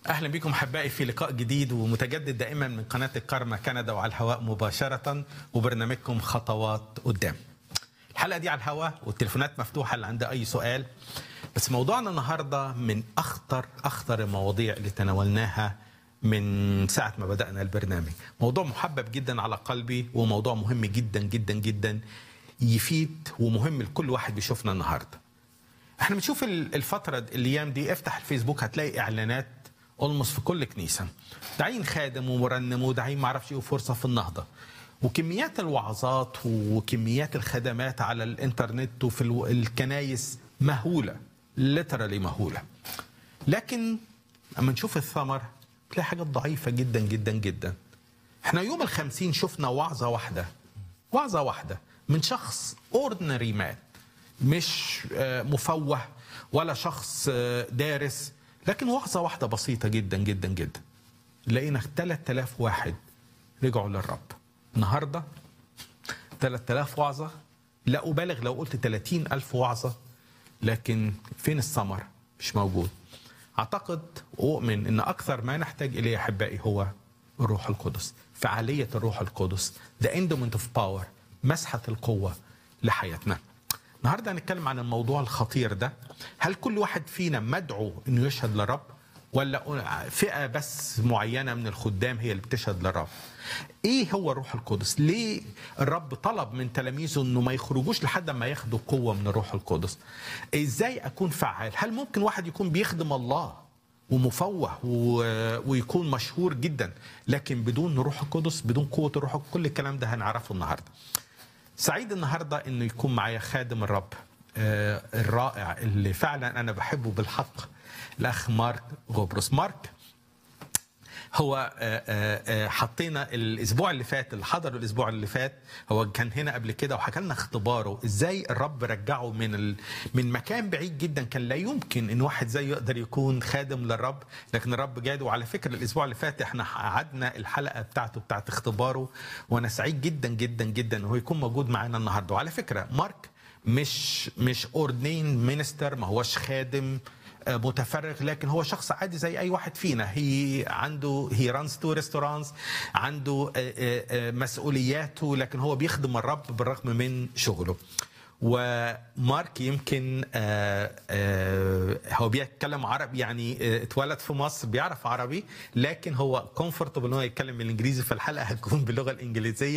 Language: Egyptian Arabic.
اهلا بكم احبائي في لقاء جديد ومتجدد دائما من قناه الكارما كندا وعلى الهواء مباشره وبرنامجكم خطوات قدام. الحلقه دي على الهواء والتليفونات مفتوحه اللي عنده اي سؤال بس موضوعنا النهارده من اخطر اخطر المواضيع اللي تناولناها من ساعه ما بدانا البرنامج. موضوع محبب جدا على قلبي وموضوع مهم جدا جدا جدا يفيد ومهم لكل واحد بيشوفنا النهارده. احنا بنشوف الفترة الايام دي افتح الفيسبوك هتلاقي اعلانات اولموست في كل كنيسة داعين خادم ومرنم وداعين معرفش ايه وفرصة في النهضة وكميات الوعظات وكميات الخدمات على الانترنت وفي الو- الكنايس مهولة ليترالي مهولة لكن اما نشوف الثمر تلاقي حاجات ضعيفة جدا جدا جدا احنا يوم الخمسين شفنا وعظة واحدة وعظة واحدة من شخص اوردنري مات مش آه، مفوه ولا شخص آه، دارس لكن وعظة واحدة بسيطة جدا جدا جدا لقينا 3000 واحد رجعوا للرب النهاردة 3000 وعظة لا أبالغ لو قلت 30000 وعظة لكن فين الثمر مش موجود أعتقد وأؤمن أن أكثر ما نحتاج إليه يا أحبائي هو الروح القدس فعالية الروح القدس the endowment of power مسحة القوة لحياتنا النهارده هنتكلم عن الموضوع الخطير ده هل كل واحد فينا مدعو انه يشهد للرب ولا فئه بس معينه من الخدام هي اللي بتشهد للرب ايه هو الروح القدس ليه الرب طلب من تلاميذه انه ما يخرجوش لحد ما ياخدوا قوه من الروح القدس ازاي اكون فعال هل ممكن واحد يكون بيخدم الله ومفوه و- ويكون مشهور جدا لكن بدون روح القدس بدون قوه الروح القدس كل الكلام ده هنعرفه النهارده سعيد النهارده انه يكون معايا خادم الرب آه، الرائع اللي فعلا انا بحبه بالحق الاخ مارك غبرس مارك هو آه، آه، آه، حطينا الاسبوع اللي فات اللي حضر الاسبوع اللي فات هو كان هنا قبل كده وحكى لنا اختباره ازاي الرب رجعه من ال... من مكان بعيد جدا كان لا يمكن ان واحد زيه يقدر يكون خادم للرب لكن الرب جاد وعلى فكره الاسبوع اللي فات احنا قعدنا الحلقه بتاعته بتاعت اختباره وانا سعيد جدا جدا جدا ان هو يكون موجود معانا النهارده وعلى فكره مارك مش مش اوردين مينستر ما هوش خادم آه، متفرغ لكن هو شخص عادي زي اي واحد فينا هي عنده هي رانز تو ريستورانتس عنده آه، آه، آه، مسؤولياته لكن هو بيخدم الرب بالرغم من شغله ومارك يمكن آه، آه، هو بيتكلم عربي يعني آه، اتولد في مصر بيعرف عربي لكن هو كومفورتبل ان هو يتكلم بالانجليزي فالحلقه هتكون باللغه الانجليزيه